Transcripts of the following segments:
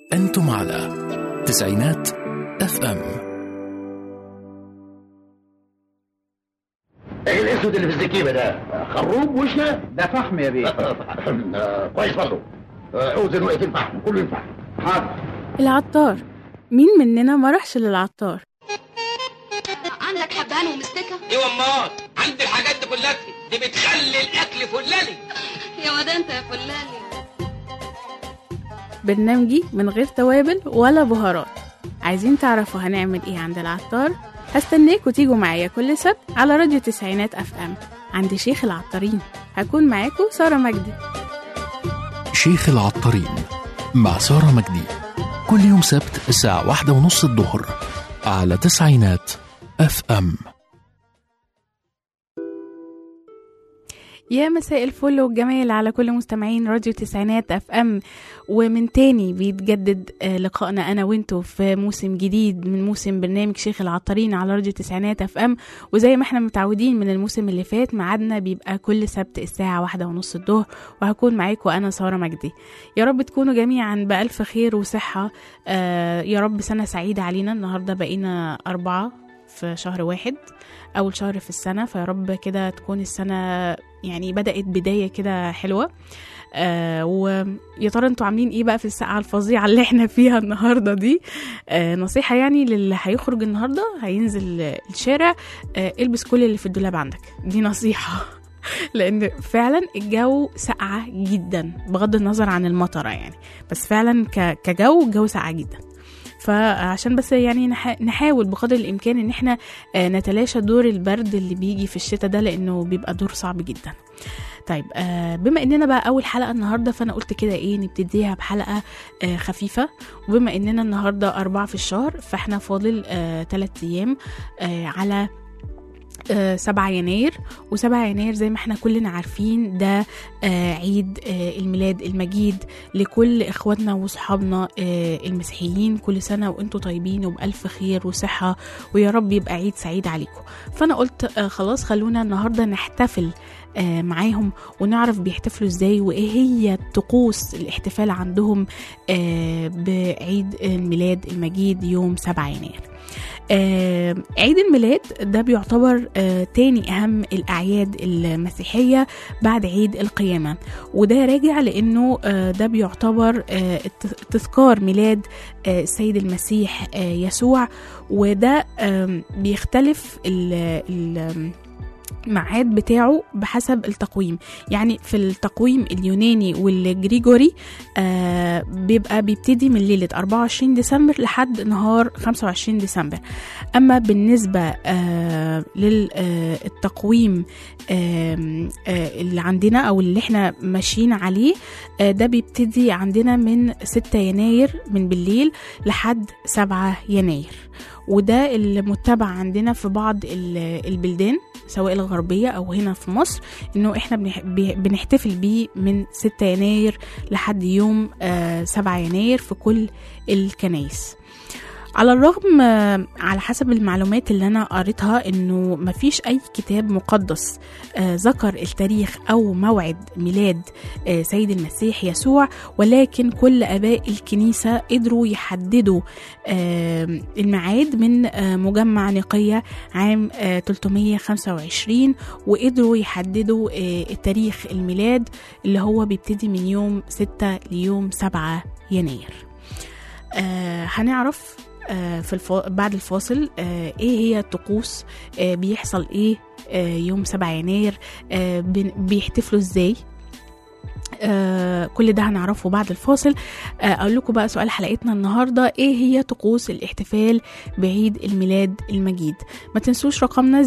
أنتم على تسعينات اف ام ايه الاسود اللي في الزكيبه ده خروب وشنا ده فحم يا بيه آه، كويس برضه آه، اوزن وقت الفحم كله ينفع حاضر العطار مين مننا ما راحش للعطار عندك حبهان ومستكة ايوه امال عندي الحاجات دي كلها دي بتخلي الاكل فلالي يا واد انت يا فلاني برنامجي من غير توابل ولا بهارات عايزين تعرفوا هنعمل ايه عند العطار هستناكوا تيجوا معايا كل سبت على راديو تسعينات اف ام عند شيخ العطارين هكون معاكم سارة مجدي شيخ العطارين مع سارة مجدي كل يوم سبت الساعة واحدة ونص الظهر على تسعينات اف ام يا مساء الفل والجمال على كل مستمعين راديو تسعينات اف ام ومن تاني بيتجدد آه، لقائنا انا وانتو في موسم جديد من موسم برنامج شيخ العطارين على راديو تسعينات اف ام وزي ما احنا متعودين من الموسم اللي فات ميعادنا بيبقى كل سبت الساعة واحدة ونص الظهر وهكون معاكم انا سارة مجدي يا رب تكونوا جميعا بألف خير وصحة آه، يا رب سنة سعيدة علينا النهاردة بقينا أربعة في شهر واحد أول شهر في السنة فيا رب كده تكون السنة يعني بدأت بداية كده حلوة آه ويا ترى انتوا عاملين ايه بقى في الساعة الفظيعة اللي احنا فيها النهاردة دي آه نصيحة يعني للي هيخرج النهاردة هينزل الشارع آه البس كل اللي في الدولاب عندك دي نصيحة لان فعلا الجو ساقعة جدا بغض النظر عن المطرة يعني بس فعلا ك- كجو الجو ساقعة جدا فعشان بس يعني نح- نحاول بقدر الامكان ان احنا آه، نتلاشى دور البرد اللي بيجي في الشتاء ده لانه بيبقى دور صعب جدا طيب آه بما اننا بقى اول حلقه النهارده فانا قلت كده ايه نبتديها بحلقه آه خفيفه وبما اننا النهارده أربعة في الشهر فاحنا فاضل آه تلات ايام آه على آه، 7 يناير و7 يناير زي ما احنا كلنا عارفين ده آه، عيد آه، الميلاد المجيد لكل اخواتنا وصحابنا آه، المسيحيين كل سنه وانتم طيبين وبالف خير وصحه ويا رب يبقى عيد سعيد عليكم فانا قلت آه، خلاص خلونا النهارده نحتفل آه، معاهم ونعرف بيحتفلوا ازاي وايه هي طقوس الاحتفال عندهم آه، بعيد الميلاد المجيد يوم 7 يناير آه، عيد الميلاد ده بيعتبر آه، تاني أهم الأعياد المسيحية بعد عيد القيامة وده راجع لأنه آه، ده بيعتبر آه، الت- تذكار ميلاد آه، السيد المسيح آه، يسوع وده آم، بيختلف ال ال الميعاد بتاعه بحسب التقويم يعني في التقويم اليوناني والجريجوري آه بيبقى بيبتدي من ليلة 24 ديسمبر لحد نهار 25 ديسمبر أما بالنسبة آه للتقويم آه آه اللي عندنا أو اللي احنا ماشيين عليه آه ده بيبتدي عندنا من 6 يناير من بالليل لحد 7 يناير وده المتبع عندنا في بعض ال- البلدان سواء الغربية أو هنا في مصر إنه إحنا بنح- بي- بنحتفل بيه من 6 يناير لحد يوم آه، 7 يناير في كل الكنايس على الرغم آه، على حسب المعلومات اللي أنا قريتها إنه مفيش أي كتاب مقدس آه، ذكر التاريخ أو موعد ميلاد آه، سيد المسيح يسوع ولكن كل آباء الكنيسة قدروا يحددوا آه، الميعاد من آه، مجمع نقية عام آه، 325 وقدروا يحددوا آه، التاريخ الميلاد اللي هو بيبتدي من يوم 6 ليوم 7 يناير آه هنعرف آه في الفا... بعد الفاصل آه ايه هي الطقوس آه بيحصل ايه آه يوم 7 يناير آه بن- بيحتفلوا ازاي آه كل ده هنعرفه بعد الفاصل آه اقول لكم بقى سؤال حلقتنا النهارده ايه هي طقوس الاحتفال بعيد الميلاد المجيد ما تنسوش رقمنا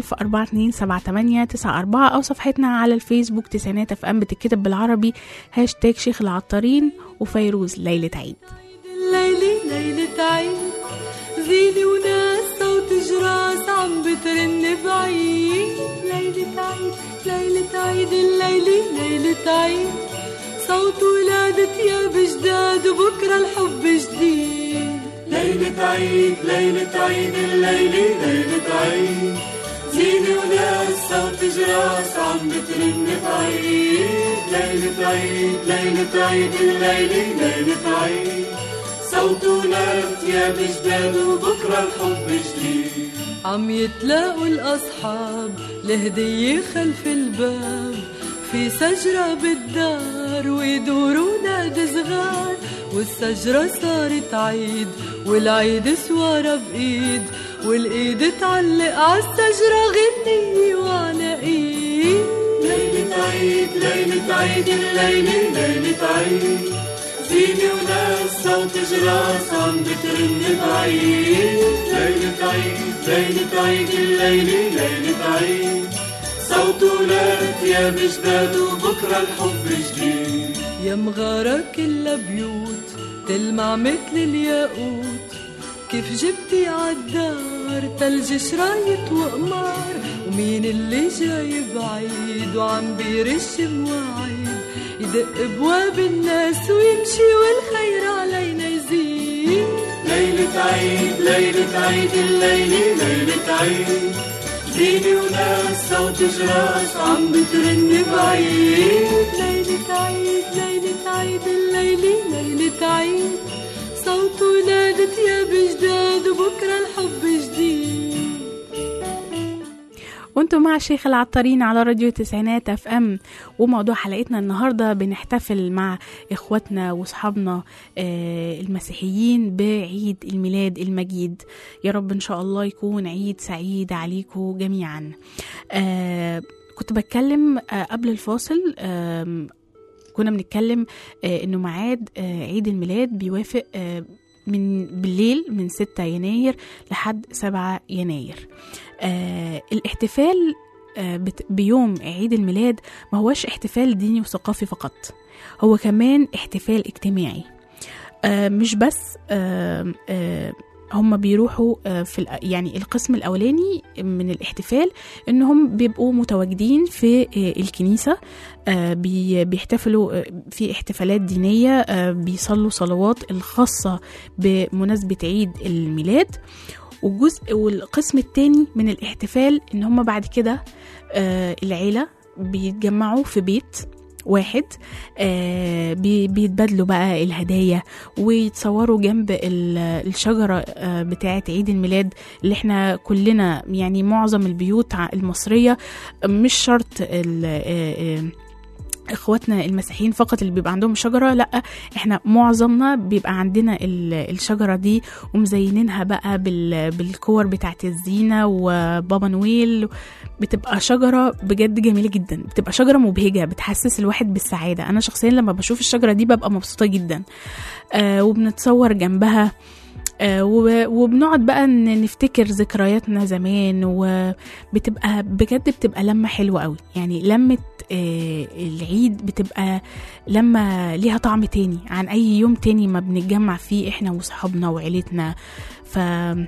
010427894 او صفحتنا على الفيسبوك تسعينات اف ام بتتكتب بالعربي هاشتاج شيخ العطارين وفيروز ليلة عيد الليلة ليلة عيد زينة وناس صوت جراس عم بترن بعيد ليلة عيد ليلة عيد الليلة ليلة عيد صوت ولادة يا بجداد وبكرة الحب جديد ليلة عيد ليلة عيد الليلة ليلة عيد زينة وناس صوت جراس عم بترن بعيد ليلة عيد ليلة عيد الليلة ليلة عيد صوت ولاد يا بجداد وبكرة الحب جديد عم يتلاقوا الأصحاب لهدية خلف الباب في شجرة بالدار ويدوروا ناد صغار والشجرة صارت عيد والعيد سوارة بإيد والإيد تعلق عالشجرة غنية وعلى إيد ليلة عيد ليلة عيد الليلة ليلة عيد زينة وناس صوت جراس عم بترن بعيد ليلة عيد ليلة عيد الليلة ليلة عيد صوت ولاد يا بجداد وبكرة الحب جديد يا مغارة كلها بيوت تلمع مثل الياقوت كيف جبتي عالدار تلج شرايط وقمار ومين اللي جاي بعيد وعم بيرش مواعيد يدق بواب الناس ويمشي والخير علينا يزيد ليلة عيد ليلة عيد الليلة ليلة عيد زينة وناس صوت جراس عم بترن بعيد ليلة عيد ليلة عيد الليلة ليلة عيد صوت ولادة يا بجداد وبكرة الحب جديد وانتم مع الشيخ العطارين على راديو تسعينات اف ام وموضوع حلقتنا النهارده بنحتفل مع اخواتنا واصحابنا آه، المسيحيين بعيد الميلاد المجيد يا رب ان شاء الله يكون عيد سعيد عليكم جميعا آه، كنت بتكلم آه، قبل الفاصل آم، كنا بنتكلم آه، انه ميعاد آه، عيد الميلاد بيوافق آه، من بالليل من 6 يناير لحد 7 يناير آه الاحتفال آه بت- بيوم عيد الميلاد ما هوش احتفال ديني وثقافي فقط هو كمان احتفال اجتماعي آه مش بس آه آه هم بيروحوا آه، في الأ- يعني القسم الاولاني من الاحتفال انهم بيبقوا متواجدين في آه، الكنيسه آه، بي- بيحتفلوا آه، في احتفالات دينيه آه، بيصلوا صلوات الخاصه بمناسبه عيد الميلاد والجزء والقسم التاني من الاحتفال ان هم بعد كده آه العيلة بيتجمعوا في بيت واحد آه بي- بيتبادلوا بقى الهدايا ويتصوروا جنب ال- الشجرة آه بتاعة عيد الميلاد اللي احنا كلنا يعني معظم البيوت ع- المصرية مش شرط ال- آه، آه، اخواتنا المسيحيين فقط اللي بيبقى عندهم شجره لا احنا معظمنا بيبقى عندنا ال- الشجره دي ومزينينها بقى بال- بالكور بتاعت الزينه وبابا نويل بتبقى شجره بجد جميله جدا بتبقى شجره مبهجه بتحسس الواحد بالسعاده انا شخصيا لما بشوف الشجره دي ببقى مبسوطه جدا آه وبنتصور جنبها آه، وب- وبنقعد بقى ن- نفتكر ذكرياتنا زمان وبتبقى بجد بتبقى لمة حلوة قوي يعني لمة آه، العيد بتبقى لما ليها طعم تاني عن أي يوم تاني ما بنتجمع فيه إحنا وصحابنا وعيلتنا ف آه،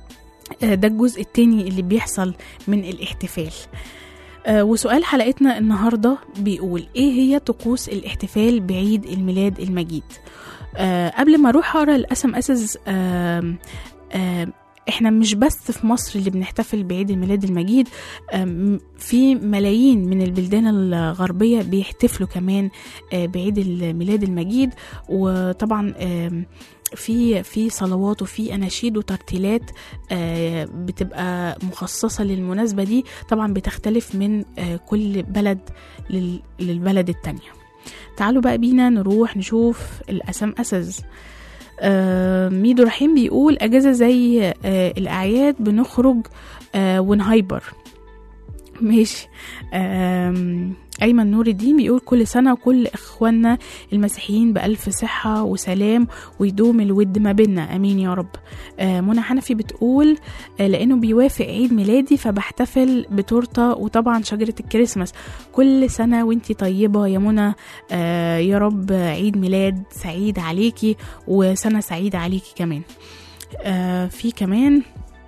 ده الجزء التاني اللي بيحصل من الاحتفال آه، وسؤال حلقتنا النهاردة بيقول إيه هي طقوس الاحتفال بعيد الميلاد المجيد آه، قبل ما اروح اقرا الاسم اسس آم، آم، احنا مش بس في مصر اللي بنحتفل بعيد الميلاد المجيد آم، في ملايين من البلدان الغربية بيحتفلوا كمان آه، بعيد الميلاد المجيد وطبعا آم، في في صلوات وفي اناشيد وترتيلات آه، بتبقى مخصصه للمناسبه دي طبعا بتختلف من آه، كل بلد لل- للبلد التانيه تعالوا بقى بينا نروح نشوف الأسام أسز آه ميدو رحيم بيقول أجازة زي آه الأعياد بنخرج آه ونهايبر ماشي آم، أيمن نور الدين بيقول كل سنة وكل إخواننا المسيحيين بألف صحة وسلام ويدوم الود ما بينا أمين يا رب آه، منى حنفي بتقول آه، لأنه بيوافق عيد ميلادي فبحتفل بتورتة وطبعا شجرة الكريسماس كل سنة وانتي طيبة يا منى آه، يا رب عيد ميلاد سعيد عليكي وسنة سعيدة عليكي كمان آه، في كمان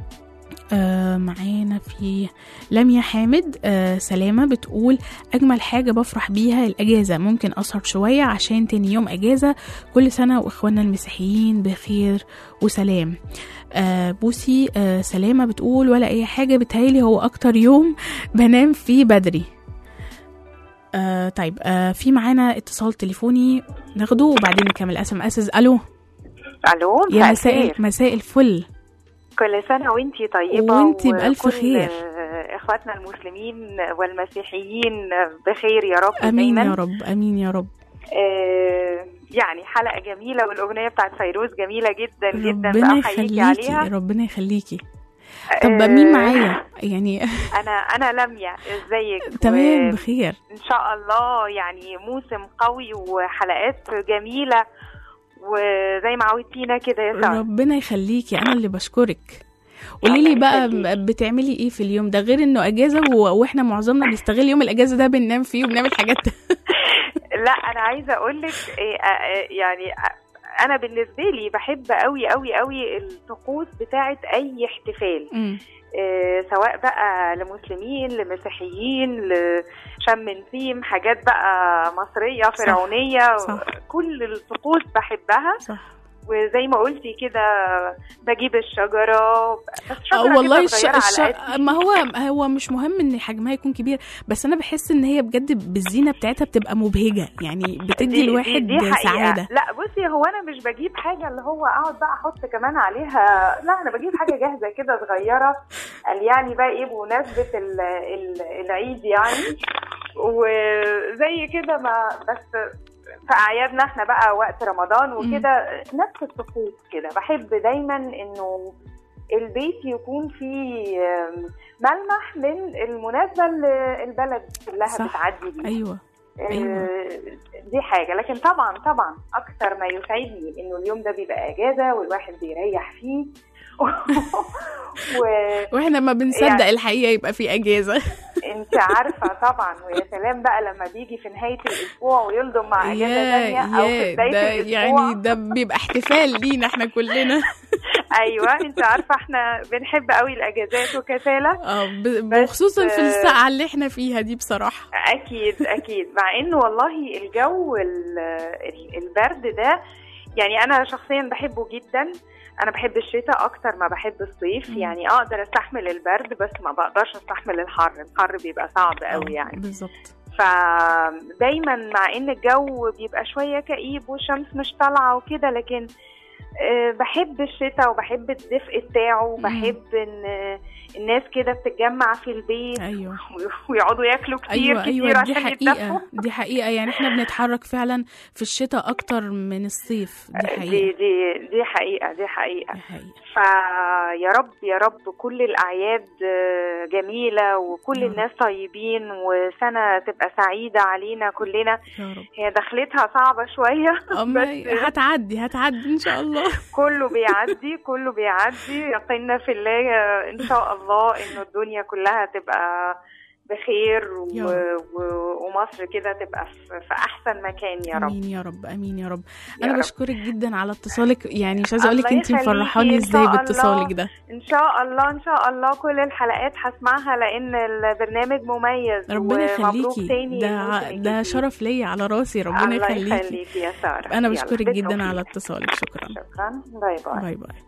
آه معانا في لميا حامد آه سلامة بتقول أجمل حاجة بفرح بيها الأجازة ممكن أسهر شوية عشان تاني يوم أجازة كل سنة وإخواننا المسيحيين بخير وسلام آه بوسي آه سلامة بتقول ولا أي حاجة بتهيلي هو أكتر يوم بنام فيه بدري آه طيب آه في معانا اتصال تليفوني ناخده وبعدين نكمل اس ام اس الو الو يا مساء مساء الخير مساء الفل كل سنه وانتي طيبه وانتي بألف وكل خير. اخواتنا المسلمين والمسيحيين بخير يا رب امين دايما يا رب امين يا رب آه يعني حلقه جميله والاغنيه بتاعت فيروز جميله جدا جدا ربنا بأحييكي يخليكي عليها ربنا يخليكي طب آه، مين معايا يعني انا انا لميا ازيك تمام و- بخير ان شاء الله يعني موسم قوي وحلقات جميله وزي ما عودتينا كده يا ساره ربنا يخليكي انا اللي بشكرك قولي لي بقى يخليكي. بتعملي ايه في اليوم ده غير انه اجازه و... واحنا معظمنا بيستغل يوم الاجازه ده بننام فيه وبنعمل حاجات لا انا عايزه اقول لك يعني آه، انا بالنسبه لي بحب قوي قوي قوي الطقوس بتاعه اي احتفال مم. آه، سواء بقى لمسلمين لمسيحيين لشم نسيم حاجات بقى مصريه فرعونيه صح. كل الطقوس بحبها صح وزي ما قلتي كده بجيب الشجره بس شجره اه والله كده الش... صغيرة الش... على قدي. ما هو هو مش مهم ان حجمها يكون كبير بس انا بحس ان هي بجد بالزينه بتاعتها بتبقى مبهجه يعني بتدي الواحد دي, دي حقيقة. سعاده لا بصي هو انا مش بجيب حاجه اللي هو اقعد بقى احط كمان عليها لا انا بجيب حاجه جاهزه كده صغيره قال يعني بقى ايه بمناسبه ال- ال- العيد يعني وزي كده ما بس في اعيادنا احنا بقى وقت رمضان وكده نفس الطقوس كده بحب دايما انه البيت يكون فيه آم، ملمح من المناسبه اللي البلد كلها صح. بتعدي بيها ايوه أيوة. آه، دي حاجة لكن طبعا طبعا أكثر ما يسعدني إنه اليوم ده بيبقى أجازة والواحد بيريح فيه واحنا ما بنصدق يعني- الحقيقه يبقى في اجازه وانت عارفة طبعا ويا سلام بقى لما بيجي في نهاية الأسبوع ويلضم مع أجازة يا تانية أو في يا بداية ده الأسبوع يعني ده بيبقى احتفال لينا احنا كلنا أيوة أنت عارفة إحنا بنحب قوي الأجازات وكسالة اه ب- بس- وخصوصا في الساعه اللي احنا فيها دي بصراحه اكيد اكيد مع انه والله الجو ال- ال- البرد ده يعني انا شخصيا بحبه جدا انا بحب الشتاء اكتر ما بحب الصيف مم. يعني اقدر استحمل البرد بس ما بقدرش استحمل الحر الحر بيبقى صعب قوي آه، يعني بالظبط فدايما مع ان الجو بيبقى شويه كئيب والشمس مش طالعه وكده لكن آه، بحب الشتاء وبحب الدفء بتاعه وبحب ان آه، الناس كده بتتجمع في البيت ايوه ويقعدوا ياكلوا كتير ايوه كتير ايوه دي عشان يتدفوا حقيقه دي حقيقه يعني احنا بنتحرك فعلا في الشتاء اكتر من الصيف دي دي حقيقه دي دي حقيقة دي حقيقة دي حقيقه فيا رب يا رب كل الأعياد آه، جميلة وكل يا رب. الناس طيبين وسنة تبقى سعيدة علينا كلنا يا رب هي دخلتها صعبة شوية أما بس هتعدي هتعدي ان شاء الله كله بيعدي كله بيعدي يقينا في الله آه، إن شاء الله إنه الدنيا كلها تبقى بخير و... يا رب. و... ومصر كده تبقى في... في أحسن مكان يا رب امين يا رب امين يا رب يا انا رب. بشكرك جدا على اتصالك يعني مش عايزه اقول لك الله انت يخليكي، مفرحاني إن ازاي شاء باتصالك الله. ده ان شاء الله ان شاء الله كل الحلقات هسمعها لان البرنامج مميز ربنا ومبروك يخليكي تاني ده الموسم ده الجديد. شرف ليا على راسي ربنا الله يخليكي يخليكي يا ساره انا يلا، بشكرك بالتوفيق. جدا على اتصالك شكرا شكرا باي باي باي باي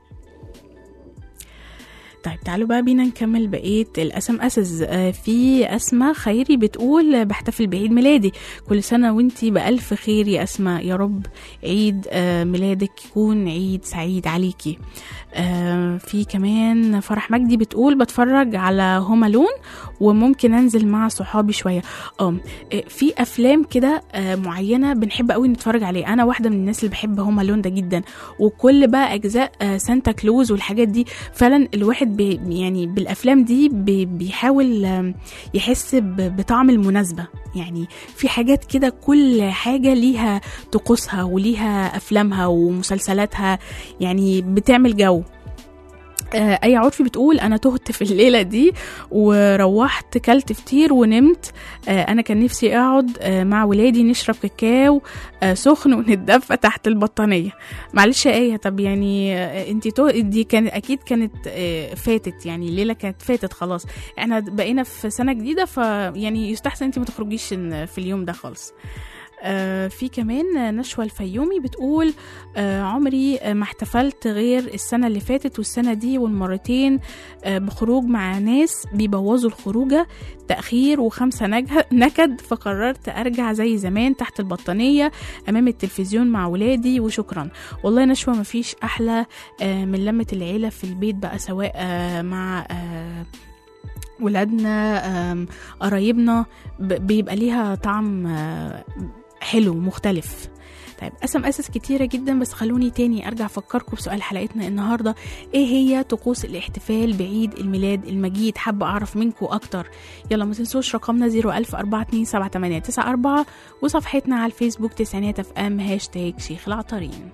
طيب تعالوا بقى بينا نكمل بقية الأسم أسز آه، في أسماء خيري بتقول بحتفل بعيد ميلادي كل سنة وانتي بألف خير يا أسماء يا رب عيد آه، ميلادك يكون عيد سعيد عليكي آه، في كمان فرح مجدي بتقول بتفرج على هوم ألون وممكن أنزل مع صحابي شوية اه آه، في أفلام كده آه، معينة بنحب قوي نتفرج عليه أنا واحدة من الناس اللي بحب هوم ألون ده جدا وكل بقى أجزاء آه، سانتا كلوز والحاجات دي فعلا الواحد بي يعني بالافلام دي بي بيحاول آم، يحس ب- بطعم المناسبه يعني في حاجات كده كل حاجه ليها طقوسها وليها افلامها ومسلسلاتها يعني بتعمل جو آه، اي عرفي بتقول انا تهت في الليله دي وروحت كلت فطير ونمت آه، انا كان نفسي اقعد آه، مع ولادي نشرب كاكاو آه، سخن ونتدفى تحت البطانيه معلش يا ايه طب يعني آه، انت تو دي كان اكيد كانت آه، فاتت يعني الليله كانت فاتت خلاص احنا بقينا في سنه جديده فيعني يستحسن انت ما تخرجيش إن- في اليوم ده خالص آه في كمان نشوى الفيومي بتقول آه عمري آه، ما احتفلت غير السنة اللي فاتت والسنة دي والمرتين آه بخروج مع ناس بيبوظوا الخروجة تأخير وخمسة نجه- نكد فقررت أرجع زي زمان تحت البطانية أمام التلفزيون مع ولادي وشكرا والله نشوى مفيش أحلى آه من لمة العيلة في البيت بقى سواء آه مع آه ولادنا آم، قرايبنا ب- بيبقى ليها طعم آه، حلو مختلف طيب اسم اسس كتيره جدا بس خلوني تاني ارجع افكركم بسؤال حلقتنا النهارده ايه هي طقوس الاحتفال بعيد الميلاد المجيد حابه اعرف منكم اكتر يلا ما تنسوش رقمنا 010427894 وصفحتنا على الفيسبوك تسعينات اف ام هاشتاج شيخ العطارين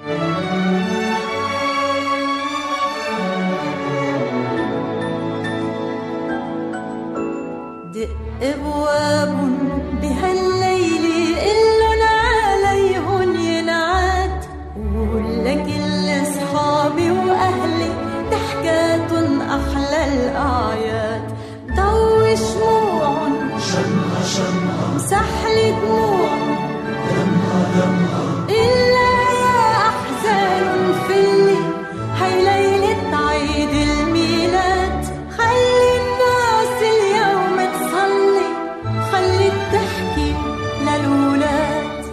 دق ابواب بهالليل قلن عليهن ينعاد وقول لكل صحابي واهلي ضحكاتن احلى الاعياد ضوي شموعن شمعة شمعة مسحلي دموع دمها دمها إلا يا أحزان فلي هاي ليلة عيد الميلاد خلي الناس اليوم تصلي خلي تحكي للولاد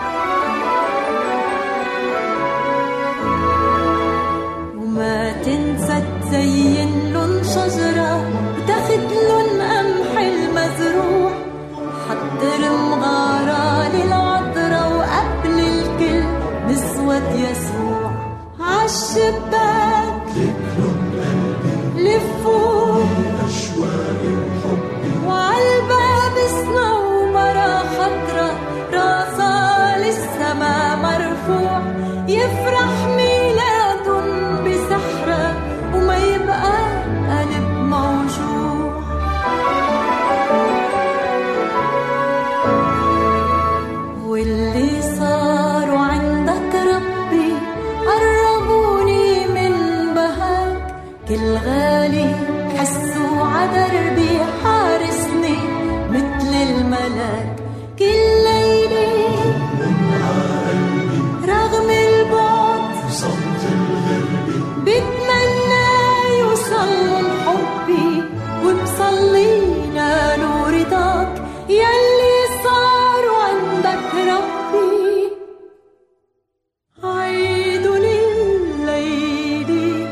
وما تنسى تزين لن شجرة وتاخد لن قمح المزروع حضر مغارة للعذرة وقبل الكل نسوة يسوع عالشباك لفوا وعالباب سنا ومرا خضرة راسها للسما مرفوع يفرح ميلاد بسحرة وما يبقى قلب موجوع واللي صاروا عندك ربي قربوني من بهاك كل غالي حسوا عدربي حارسني مثل الملاك كل ليلة رغم البعد بتمنى يوصل حبي وبصلي نالوا رضاك يلي صار عندك ربي عيد لليل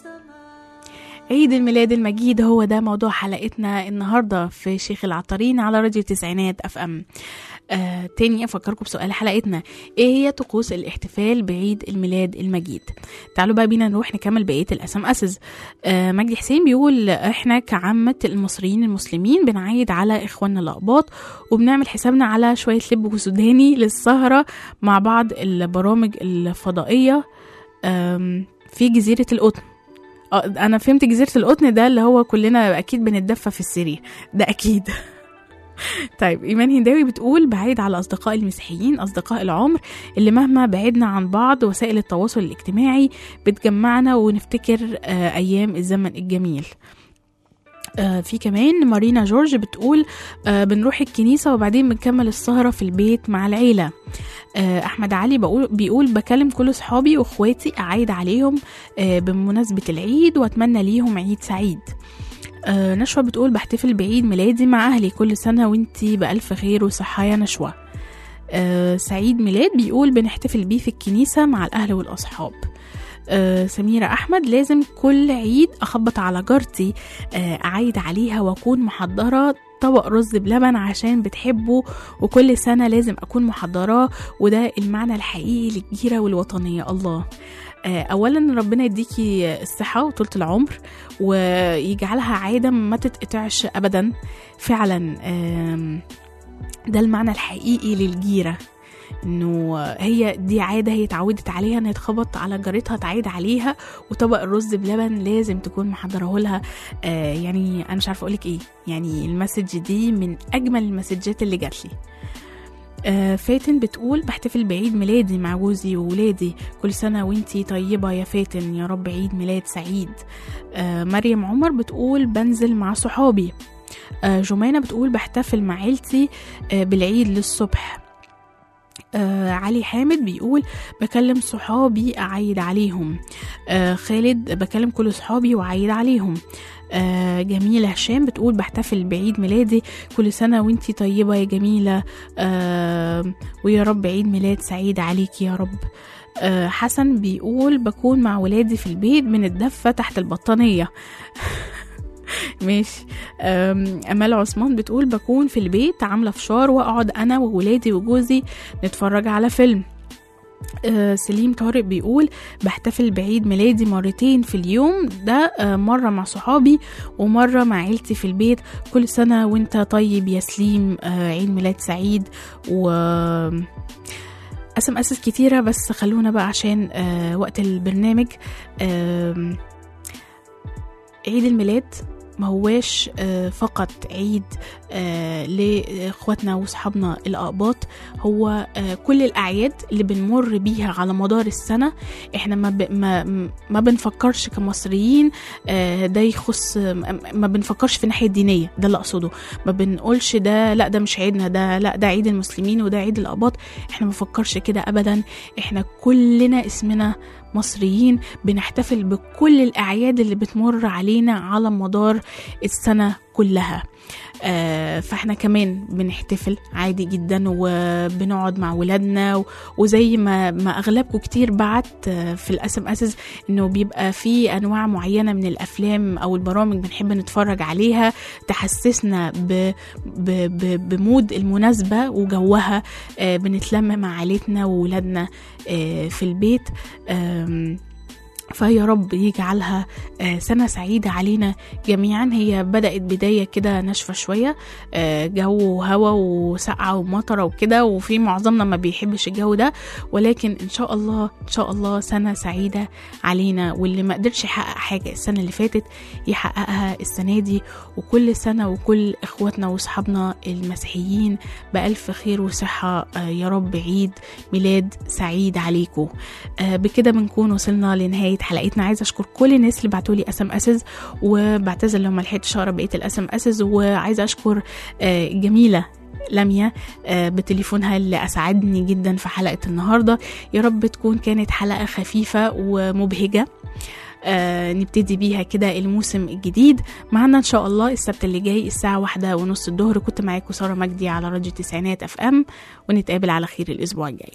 عيد الميلاد المجيد هو ده موضوع حلقتنا النهارده في شيخ العطارين على راديو تسعينات اف ام آه تاني افكركم بسؤال حلقتنا ايه هي طقوس الاحتفال بعيد الميلاد المجيد تعالوا بقى بينا نروح نكمل بقيه الاسم اسز آه مجدي حسين بيقول احنا كعامه المصريين المسلمين بنعيد على اخواننا الاقباط وبنعمل حسابنا على شويه لب وسوداني للسهره مع بعض البرامج الفضائيه آم، في جزيره القطن اه انا فهمت جزيره القطن ده اللي هو كلنا اكيد بنتدفى في السرير ده اكيد طيب ايمان هنداوي بتقول بعيد على اصدقائي المسيحيين اصدقاء العمر اللي مهما بعدنا عن بعض وسائل التواصل الاجتماعي بتجمعنا ونفتكر آه ايام الزمن الجميل آه في كمان مارينا جورج بتقول آه بنروح الكنيسة وبعدين بنكمل السهرة في البيت مع العيلة آه أحمد علي بقول بيقول بكلم كل صحابي وإخواتي أعيد عليهم آه بمناسبة العيد وأتمنى ليهم عيد سعيد آه نشوى بتقول بحتفل بعيد ميلادي مع أهلي كل سنة وانتي بألف خير وصحة يا نشوى آه سعيد ميلاد بيقول بنحتفل بيه في الكنيسة مع الأهل والأصحاب آه سميرة أحمد لازم كل عيد أخبط على جارتي آه أعيد عليها وأكون محضرة طبق رز بلبن عشان بتحبه وكل سنة لازم أكون محضراه وده المعنى الحقيقي للجيرة والوطنية الله آه، اولا ربنا يديكي الصحه وطولة العمر ويجعلها عاده ما تتقطعش ابدا فعلا آم، ده المعنى الحقيقي للجيره انه هي دي عاده هي اتعودت عليها ان يتخبط على جارتها تعيد عليها وطبق الرز بلبن لازم تكون محضره لها آه يعني انا مش عارفه اقولك ايه يعني المسج دي من اجمل المسجات اللي جات لي آه، فاتن بتقول بحتفل بعيد ميلادي مع جوزي وولادي كل سنة وانتي طيبة يا فاتن يا رب عيد ميلاد سعيد آه، مريم عمر بتقول بنزل مع صحابي آه، جمانة بتقول بحتفل مع عيلتي آه، بالعيد للصبح آه علي حامد بيقول بكلم صحابي أعيد عليهم آه خالد بكلم كل صحابي وأعيد عليهم آه جميلة هشام بتقول بحتفل بعيد ميلادي كل سنة وانتي طيبة يا جميلة آه ويا رب عيد ميلاد سعيد عليك يا رب آه حسن بيقول بكون مع ولادي في البيت من الدفة تحت البطانية ماشي أم، امال عثمان بتقول بكون في البيت عامله فشار واقعد انا وولادي وجوزي نتفرج على فيلم آه، سليم طارق بيقول بحتفل بعيد ميلادي مرتين في اليوم ده آه، مرة مع صحابي ومرة مع عيلتي في البيت كل سنة وانت طيب يا سليم آه، عيد ميلاد سعيد و اسم اسس كتيرة بس خلونا بقى عشان آه، وقت البرنامج آم، عيد الميلاد ما هواش آه، فقط عيد آه، لاخواتنا واصحابنا الاقباط هو آه، كل الاعياد اللي بنمر بيها على مدار السنه احنا ما ب... ما ما بنفكرش كمصريين آه، ده يخص ما ما بنفكرش في الناحيه الدينيه ده اللي اقصده ما بنقولش ده لا ده مش عيدنا ده لا ده عيد المسلمين وده عيد الاقباط احنا ما بنفكرش كده ابدا احنا كلنا اسمنا مصريين بنحتفل بكل الأعياد اللي بتمر علينا على مدار السنة كلها آه، فاحنا كمان بنحتفل عادي جدا وبنقعد مع ولادنا و- وزي ما ما اغلبكم كتير بعت آه، في الاسم اسس انه بيبقى في انواع معينه من الافلام او البرامج بنحب نتفرج عليها تحسسنا ب ب ب بمود المناسبه وجوها آه، بنتلم مع عيلتنا وولادنا آه، في البيت آم، فيا رب يجعلها آه، سنة سعيدة علينا جميعا هي بدأت بداية كده ناشفة شوية آه، جو وهوا وسقعة ومطرة وكده وفي معظمنا ما بيحبش الجو ده ولكن إن شاء الله إن شاء الله سنة سعيدة علينا واللي ما قدرش يحقق حاجة السنة اللي فاتت يحققها السنة دي وكل سنة وكل إخواتنا وأصحابنا المسيحيين بألف خير وصحة آه، يا رب عيد ميلاد سعيد عليكم آه، بكده بنكون وصلنا لنهاية حلقتنا عايزة أشكر كل الناس اللي بعتولي اسم اسز وبعتذر لو ما لحقتش أقرا بقية الاسم اسز وعايزة أشكر آه، جميلة لميا آه، بتليفونها اللي أسعدني جدا في حلقة النهاردة يا رب تكون كانت حلقة خفيفة ومبهجة آه نبتدي بيها كده الموسم الجديد معنا ان شاء الله السبت اللي جاي الساعة واحدة ونص الظهر كنت معاكم سارة مجدي على راديو تسعينات اف ام ونتقابل على خير الاسبوع الجاي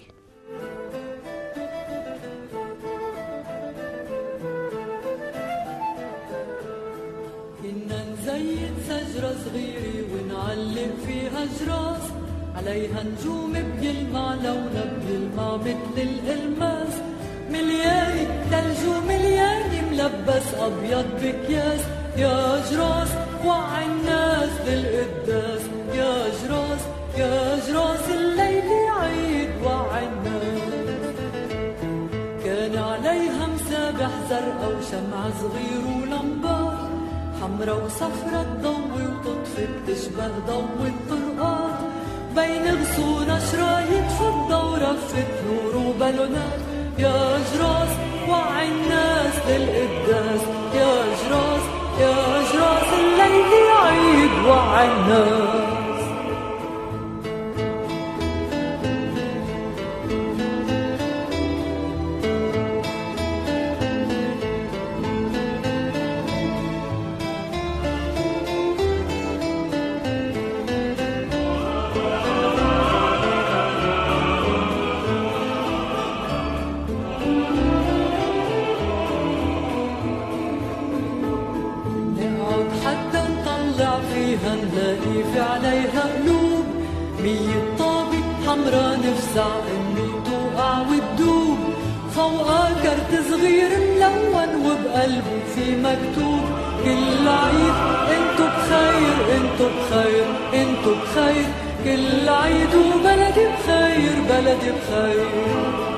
كنا نزين شجرة صغيرة ونعلق فيها جراس عليها نجوم بيلمع لونها بيلمع مثل الألماس مليانة تلج ومليانة ملبس أبيض بكياس يا جراس وعي الناس للقداس يا جراس يا جراس الليل عيد وعي الناس كان عليها مسابح زرقا وشمع صغير ولمبات حمرا وصفرا تضوي وتطفي بتشبه ضوء الطرقات بين غصون شرايط فضة ورفة نور وبالونات يا جراس وعي الناس للقداس يا جراس يا جراس الليل عيد وعي الناس نقعد حتى نطلع فيها نلاقي في عليها قلوب مية طابق حمرا نفزع انه توقع وتدوب فوقها كرت صغير ملون وبقلبه في مكتوب كل عيد انتو بخير انتو بخير انتو بخير كل عيد وبلدي بخير بلدي بخير